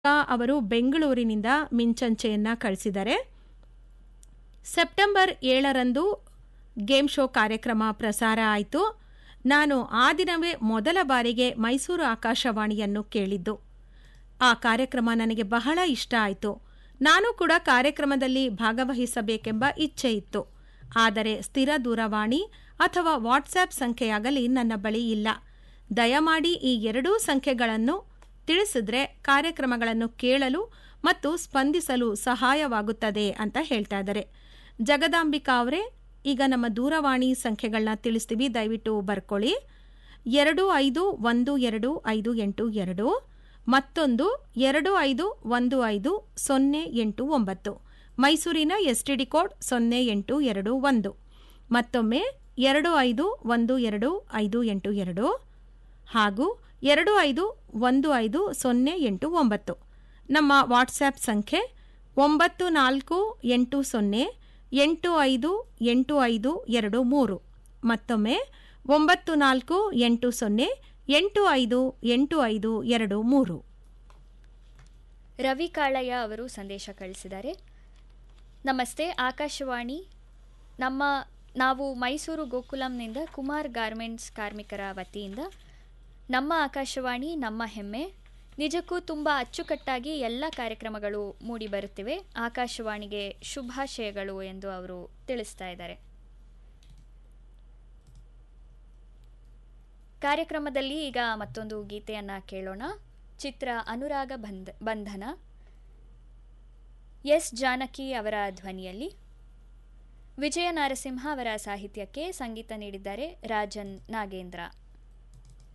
ಅವರು ಬೆಂಗಳೂರಿನಿಂದ ಮಿಂಚಂಚೆಯನ್ನ ಕಳಿಸಿದ್ದಾರೆ ಸೆಪ್ಟೆಂಬರ್ ಏಳರಂದು ಗೇಮ್ ಶೋ ಕಾರ್ಯಕ್ರಮ ಪ್ರಸಾರ ಆಯಿತು ನಾನು ಆ ದಿನವೇ ಮೊದಲ ಬಾರಿಗೆ ಮೈಸೂರು ಆಕಾಶವಾಣಿಯನ್ನು ಕೇಳಿದ್ದು ಆ ಕಾರ್ಯಕ್ರಮ ನನಗೆ ಬಹಳ ಇಷ್ಟ ಆಯಿತು ನಾನು ಕೂಡ ಕಾರ್ಯಕ್ರಮದಲ್ಲಿ ಭಾಗವಹಿಸಬೇಕೆಂಬ ಇಚ್ಛೆ ಇತ್ತು ಆದರೆ ಸ್ಥಿರ ದೂರವಾಣಿ ಅಥವಾ ವಾಟ್ಸ್ಆ್ಯಪ್ ಸಂಖ್ಯೆಯಾಗಲಿ ನನ್ನ ಬಳಿ ಇಲ್ಲ ದಯಮಾಡಿ ಈ ಎರಡೂ ಸಂಖ್ಯೆಗಳನ್ನು ತಿಳಿಸಿದ್ರೆ ಕಾರ್ಯಕ್ರಮಗಳನ್ನು ಕೇಳಲು ಮತ್ತು ಸ್ಪಂದಿಸಲು ಸಹಾಯವಾಗುತ್ತದೆ ಅಂತ ಹೇಳ್ತಾ ಇದ್ದಾರೆ ಜಗದಾಂಬಿಕಾ ಅವರೇ ಈಗ ನಮ್ಮ ದೂರವಾಣಿ ಸಂಖ್ಯೆಗಳನ್ನ ತಿಳಿಸ್ತೀವಿ ದಯವಿಟ್ಟು ಬರ್ಕೊಳ್ಳಿ ಎರಡು ಐದು ಒಂದು ಎರಡು ಐದು ಎಂಟು ಎರಡು ಮತ್ತೊಂದು ಎರಡು ಐದು ಒಂದು ಐದು ಸೊನ್ನೆ ಎಂಟು ಒಂಬತ್ತು ಮೈಸೂರಿನ ಎಸ್ ಟಿ ಡಿ ಕೋಡ್ ಸೊನ್ನೆ ಎಂಟು ಎರಡು ಒಂದು ಮತ್ತೊಮ್ಮೆ ಎರಡು ಐದು ಒಂದು ಎರಡು ಐದು ಎಂಟು ಎರಡು ಹಾಗೂ ಎರಡು ಐದು ಒಂದು ಐದು ಸೊನ್ನೆ ಎಂಟು ಒಂಬತ್ತು ನಮ್ಮ ವಾಟ್ಸ್ಆ್ಯಪ್ ಸಂಖ್ಯೆ ಒಂಬತ್ತು ನಾಲ್ಕು ಎಂಟು ಸೊನ್ನೆ ಎಂಟು ಐದು ಎಂಟು ಐದು ಎರಡು ಮೂರು ಮತ್ತೊಮ್ಮೆ ಒಂಬತ್ತು ನಾಲ್ಕು ಎಂಟು ಸೊನ್ನೆ ಎಂಟು ಐದು ಎಂಟು ಐದು ಎರಡು ಮೂರು ರವಿ ಕಾಳಯ್ಯ ಅವರು ಸಂದೇಶ ಕಳಿಸಿದ್ದಾರೆ ನಮಸ್ತೆ ಆಕಾಶವಾಣಿ ನಮ್ಮ ನಾವು ಮೈಸೂರು ಗೋಕುಲಂನಿಂದ ಕುಮಾರ್ ಗಾರ್ಮೆಂಟ್ಸ್ ಕಾರ್ಮಿಕರ ವತಿಯಿಂದ ನಮ್ಮ ಆಕಾಶವಾಣಿ ನಮ್ಮ ಹೆಮ್ಮೆ ನಿಜಕ್ಕೂ ತುಂಬ ಅಚ್ಚುಕಟ್ಟಾಗಿ ಎಲ್ಲ ಕಾರ್ಯಕ್ರಮಗಳು ಮೂಡಿ ಬರುತ್ತಿವೆ ಆಕಾಶವಾಣಿಗೆ ಶುಭಾಶಯಗಳು ಎಂದು ಅವರು ತಿಳಿಸ್ತಾ ಇದ್ದಾರೆ ಕಾರ್ಯಕ್ರಮದಲ್ಲಿ ಈಗ ಮತ್ತೊಂದು ಗೀತೆಯನ್ನು ಕೇಳೋಣ ಚಿತ್ರ ಅನುರಾಗ ಬಂಧ ಬಂಧನ ಎಸ್ ಜಾನಕಿ ಅವರ ಧ್ವನಿಯಲ್ಲಿ ವಿಜಯ ನಾರಸಿಂಹ ಅವರ ಸಾಹಿತ್ಯಕ್ಕೆ ಸಂಗೀತ ನೀಡಿದ್ದಾರೆ ರಾಜನ್ ನಾಗೇಂದ್ರ